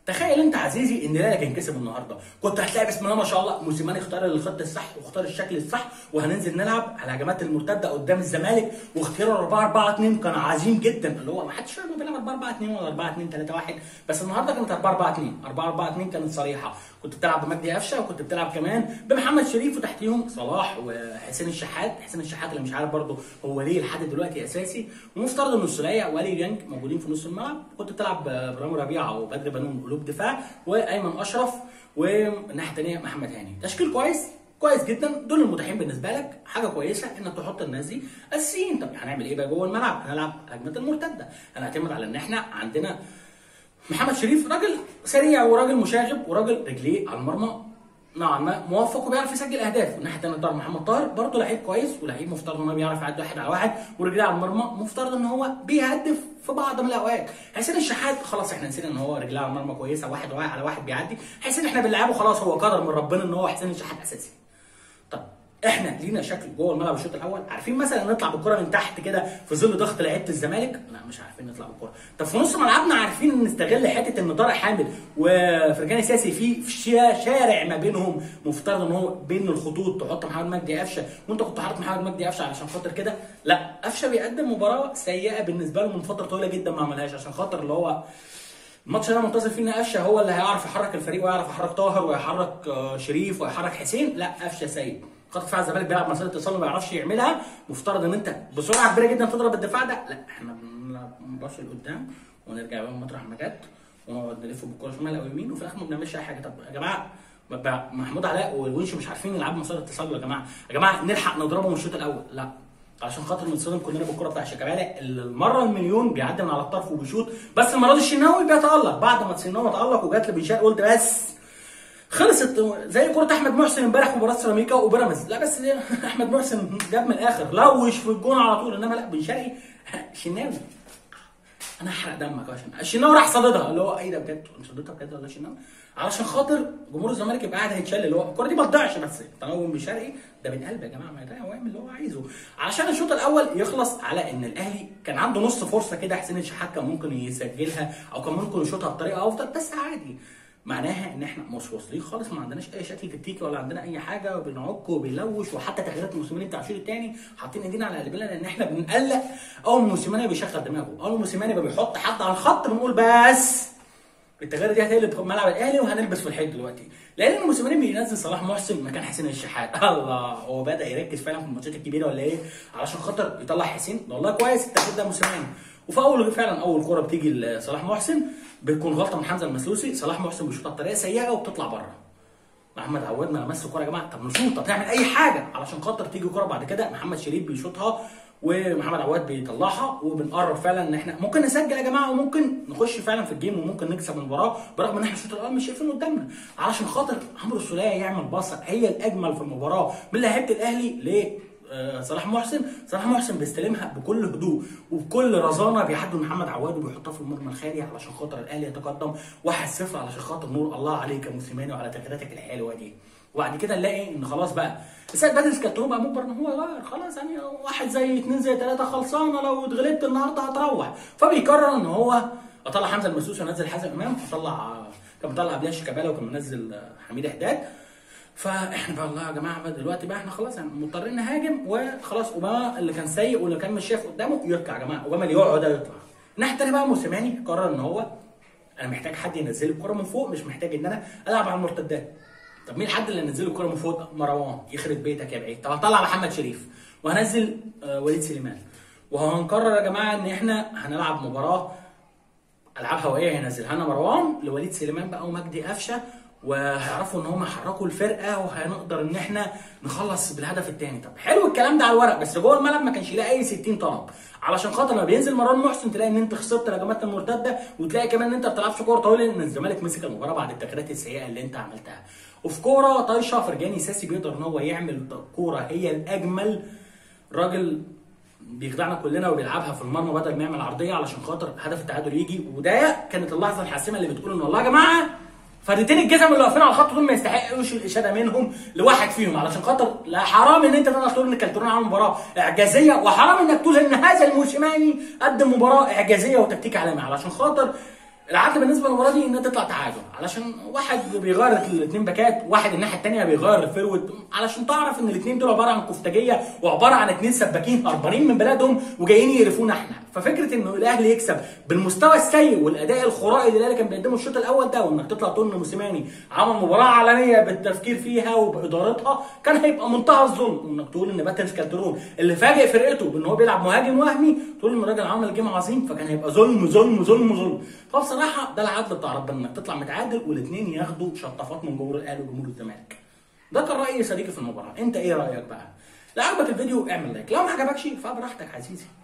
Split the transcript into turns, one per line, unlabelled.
تخيل انت عزيزي ان الاهلي كان كسب النهارده كنت هتلاقي بسم الله ما شاء الله موسيماني اختار الخط الصح واختار الشكل الصح وهننزل نلعب على الهجمات المرتده قدام الزمالك واختيار 4 4 2 كان عظيم جدا اللي هو ما حدش فاهم هو بيلعب 4 4 2 ولا 4 2 3 1 بس النهارده كانت 4 4 2 4 4 2 كانت صريحه كنت بتلعب بمجدي قفشه وكنت بتلعب كمان بمحمد شريف وتحتيهم صلاح وحسين الشحات حسين الشحات اللي مش عارف برضه هو ليه لحد دلوقتي اساسي ومفترض ان السوليه وولي ديانج موجودين في نص الملعب كنت بتلعب برامي ربيعه وبدر بنون قلوب دفاع وايمن اشرف والناحيه الثانيه محمد هاني تشكيل كويس كويس جدا دول المتاحين بالنسبه لك حاجه كويسه انك تحط الناس دي اساسيين طب هنعمل ايه بقى جوه الملعب هنلعب هجمات المرتده هنعتمد على ان احنا عندنا محمد شريف راجل سريع وراجل مشاغب وراجل رجليه على المرمى نوعا ما موفق وبيعرف يسجل اهداف والناحيه الثانيه طاهر محمد طاهر برضه لعيب كويس ولعيب مفترض ان هو بيعرف يعدي واحد على واحد ورجليه على المرمى مفترض ان هو بيهدف في بعض من الاوقات حسين الشحات خلاص احنا نسينا ان هو رجليه على المرمى كويسه واحد واحد على واحد بيعدي حسين احنا بنلعبه خلاص هو قدر من ربنا ان هو حسين الشحات اساسي طب احنا لينا شكل جوه الملعب الشوط الاول عارفين مثلا نطلع بالكره من تحت كده في ظل ضغط لعيبه الزمالك لا مش عارفين نطلع بالكره طب في نص ملعبنا عارفين نستغل حته ان طارق حامد وفرجاني ساسي في في شارع ما بينهم مفترض ان هو بين الخطوط تحط محمد مجدي قفشه وانت كنت حاطط محمد مجدي قفشه علشان خاطر كده لا قفشه بيقدم مباراه سيئه بالنسبه له من فتره طويله جدا ما عملهاش عشان خاطر اللي هو الماتش ده منتظر فيه ان قفشه هو اللي هيعرف يحرك الفريق ويعرف يحرك طاهر ويحرك شريف ويحرك حسين لا قفشه سيء خط دفاع الزمالك بيلعب مسيره اتصال ما بيعرفش يعملها مفترض ان انت بسرعه كبيره جدا تضرب الدفاع ده لا احنا بنلعب باص لقدام ونرجع بقى مطرح ما جت ونقعد نلف بالكوره شمال او يمين وفي الاخر ما بنعملش اي حاجه طب يا جماعه محمود علاء والونش مش عارفين يلعبوا مسيره اتصال يا جماعه يا جماعه نلحق نضربه من الشوط الاول لا عشان خاطر نتصدم كلنا بالكره بتاع شيكابالا المره المليون بيعدي من على الطرف وبيشوط بس المره دي الشناوي بيتالق بعد ما الشناوي تالق وجات لبن شرقي قلت بس خلصت زي كرة احمد محسن امبارح مباراة سيراميكا وبيراميدز لا بس احمد محسن جاب من الاخر لوش في الجون على طول انما لا بن شرقي شناوي انا هحرق دمك يا شناوي الشناوي راح صاددها اللي هو ايه ده بجد صاددها بجد ولا شناوي علشان خاطر جمهور الزمالك يبقى قاعد هيتشل اللي هو الكره دي ما تضيعش بس تنوم بن شرقي ده من قلب يا جماعه ما يضيع ويعمل اللي هو عايزه علشان الشوط الاول يخلص على ان الاهلي كان عنده نص فرصه كده حسين الشحات كان ممكن يسجلها او كان ممكن يشوطها بطريقه افضل بس عادي معناها ان احنا مش واصلين خالص ما عندناش اي شكل تكتيكي ولا عندنا اي حاجه وبنعك وبنلوش وحتى تغييرات موسيماني بتاع الشوط الثاني حاطين ايدينا على قلبنا لان احنا بنقلق اول ما موسيماني بيشغل دماغه اول ما موسيماني بيحط حد على الخط بنقول بس التغيير دي هتقلب ملعب الاهلي وهنلبس في الحيط دلوقتي لان موسيماني بينزل صلاح محسن مكان حسين الشحات الله هو بدا يركز فعلا في الماتشات الكبيره ولا ايه علشان خاطر يطلع حسين والله كويس التغيير ده موسيماني وفي اول فعلا اول كوره بتيجي لصلاح محسن بتكون غلطه من حمزه المسلوسي صلاح محسن بيشوطها بطريقه سيئه وبتطلع بره محمد عواد ما لمس الكوره يا جماعه طب نشوط طب نعمل اي حاجه علشان خاطر تيجي كوره بعد كده محمد شريف بيشوطها ومحمد عواد بيطلعها وبنقرب فعلا ان احنا ممكن نسجل يا جماعه وممكن نخش فعلا في الجيم وممكن نكسب المباراه برغم ان احنا الشوط الاول مش شايفين قدامنا علشان خاطر عمرو السوليه يعمل باصه هي الاجمل في المباراه من لعيبه الاهلي ليه صلاح محسن صلاح محسن بيستلمها بكل هدوء وبكل رزانه بيعدي محمد عواد وبيحطها في المرمى الخالي علشان خاطر الاهلي يتقدم 1-0 علشان خاطر نور الله عليك يا موسيماني وعلى تغييراتك الحلوه دي وبعد كده نلاقي ان خلاص بقى السيد بدرس كانترو بقى مجبر ان هو يغير خلاص يعني واحد زي اثنين زي ثلاثه خلصانه لو اتغلبت النهارده هتروح فبيقرر ان هو اطلع حمزه المسوسي وانزل حازم امام اطلع كان مطلع قبلها شيكابالا وكان منزل حميد حداد فاحنا بقى الله يا جماعه بقى دلوقتي بقى احنا خلاص يعني مضطرين نهاجم وخلاص اوباما اللي كان سيء واللي كان مش شايف قدامه يطلع يا جماعه اوباما اللي يقعد يطلع الناحيه الثانيه بقى موسيماني قرر ان هو انا محتاج حد ينزل لي الكره من فوق مش محتاج ان انا العب على المرتدات طب مين الحد اللي نزل الكره من فوق مروان يخرب بيتك يا بعيد طب هنطلع محمد شريف وهنزل آه وليد سليمان وهنقرر يا جماعه ان احنا هنلعب مباراه العاب هوائيه هينزلها لنا مروان لوليد سليمان بقى ومجدي قفشه وهيعرفوا ان هم يحركوا الفرقه وهنقدر ان احنا نخلص بالهدف الثاني طب حلو الكلام ده على الورق بس جوه الملعب ما كانش يلاقي اي 60 طلب علشان خاطر لما بينزل مروان محسن تلاقي ان انت خسرت الهجمات المرتده وتلاقي كمان ان انت ما بتلعبش كوره طويله ان الزمالك مسك المباراه بعد التغييرات السيئه اللي انت عملتها وفي كوره طايشه فرجاني ساسي بيقدر ان هو يعمل كوره هي الاجمل راجل بيخدعنا كلنا وبيلعبها في المرمى بدل ما يعمل عرضيه علشان خاطر هدف التعادل يجي وده كانت اللحظه الحاسمه اللي بتقول ان والله يا جماعه فردتين الجزم اللي واقفين على الخط دول ما يستحقوش الاشاده منهم لواحد فيهم علشان خاطر لا حرام ان انت تقدر تقول ان كالترون عمل مباراه اعجازيه وحرام انك تقول ان هذا الموسيماني قدم مباراه اعجازيه وتكتيك عالمي علشان خاطر العدل بالنسبه للمباراه دي انها تطلع تعادل علشان واحد بيغير الاثنين باكات واحد الناحيه الثانيه بيغير الفيرود علشان تعرف ان الاثنين دول عباره عن كفتاجيه وعباره عن اثنين سباكين هربانين من بلادهم وجايين يقرفونا احنا ففكره انه الاهلي يكسب بالمستوى السيء والاداء الخرائي اللي الاهلي كان بيقدمه الشوط الاول ده وانك تطلع تقول ان موسيماني عمل مباراه علنيه بالتفكير فيها وبادارتها كان هيبقى منتهى الظلم وانك تقول ان باتريس كالترون اللي فاجئ فرقته بان هو بيلعب مهاجم وهمي تقول ان الراجل عمل جيم عظيم فكان هيبقى ظلم ظلم ظلم ظلم فبصراحه ده العدل بتاع ربنا انك تطلع متعادل والاثنين ياخدوا شطافات من جمهور الاهلي وجمهور الزمالك ده كان رايي يا صديقي في المباراه انت ايه رايك بقى لو عجبك الفيديو اعمل لايك لو ما عجبكش فبراحتك عزيزي